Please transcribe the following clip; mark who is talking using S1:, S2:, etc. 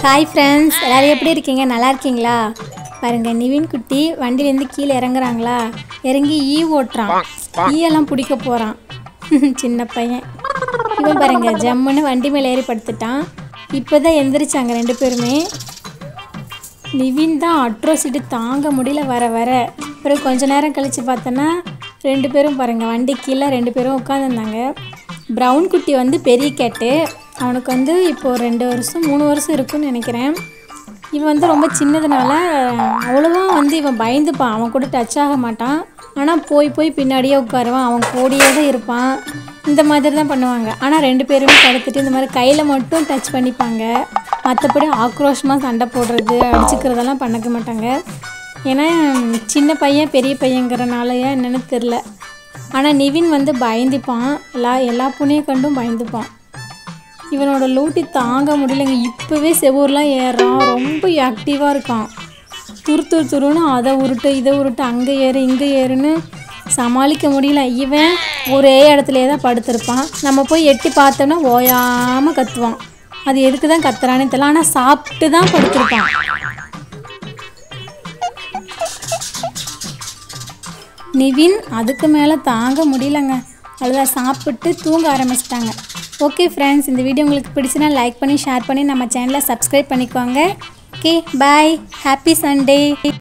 S1: hi friends எல்லோரும் எப்படி இருக்கீங்க நல்லா இருக்கீங்களா பாருங்க நிவின் குட்டி வண்டியிலேருந்து கீழே இறங்குறாங்களா இறங்கி ஈ ஓட்டுறான் ஈயெல்லாம் பிடிக்க போகிறான் சின்ன பையன் இவன் பாருங்க ஜம்முன்னு வண்டி மேலே ஏறி படுத்துட்டான் இப்போ தான் எந்திரிச்சாங்க ரெண்டு பேருமே நிவின் தான் அட்ரோசிட்டி தாங்க முடியல வர வர பிறகு கொஞ்ச நேரம் கழித்து பார்த்தோன்னா ரெண்டு பேரும் பாருங்கள் வண்டி கீழே ரெண்டு பேரும் உட்காந்துருந்தாங்க ப்ரௌன் குட்டி வந்து பெரிய கேட்டு அவனுக்கு வந்து இப்போது ரெண்டு வருஷம் மூணு வருஷம் இருக்குன்னு நினைக்கிறேன் இவன் வந்து ரொம்ப சின்னதுனால அவ்வளோவா வந்து இவன் பயந்துப்பான் அவன் கூட டச் ஆக மாட்டான் ஆனால் போய் போய் பின்னாடியே உட்காருவான் அவன் கூடயே தான் இருப்பான் இந்த மாதிரி தான் பண்ணுவாங்க ஆனால் ரெண்டு பேருமே படுத்துட்டு இந்த மாதிரி கையில் மட்டும் டச் பண்ணிப்பாங்க மற்றபடி ஆக்ரோஷமாக சண்டை போடுறது அடிச்சுக்கிறதெல்லாம் பண்ணக்க மாட்டாங்க ஏன்னா சின்ன பையன் பெரிய பையங்கிறனாலயா என்னென்னு தெரில ஆனால் நிவின் வந்து பயந்துப்பான் எல்லா எல்லா புண்ணிய கண்டும் பயந்துப்பான் இவனோட லூட்டி தாங்க முடியலைங்க இப்போவே செவ்வூர்லாம் ஏறுறான் ரொம்ப ஆக்டிவாக இருக்கான் துரு துரு துருன்னு அதை உருட்டு இதை உருட்டு அங்கே ஏறு இங்கே ஏறுன்னு சமாளிக்க முடியல இவன் ஒரே இடத்துலயே தான் படுத்திருப்பான் நம்ம போய் எட்டி பார்த்தோம்னா ஓயாமல் கத்துவான் அது எதுக்கு தான் கத்துறானே தெரியல ஆனால் சாப்பிட்டு தான் படுத்திருப்பான் நிவின் அதுக்கு மேலே தாங்க முடியலங்க அவ்வளோதான் சாப்பிட்டு தூங்க ஆரம்பிச்சிட்டாங்க ஓகே ஃப்ரெண்ட்ஸ் இந்த வீடியோ உங்களுக்கு பிடிச்சுன்னா லைக் பண்ணி ஷேர் பண்ணி நம்ம சேனலை சப்ஸ்கிரைப் பண்ணிக்கோங்க ஓகே பாய் ஹாப்பி சண்டே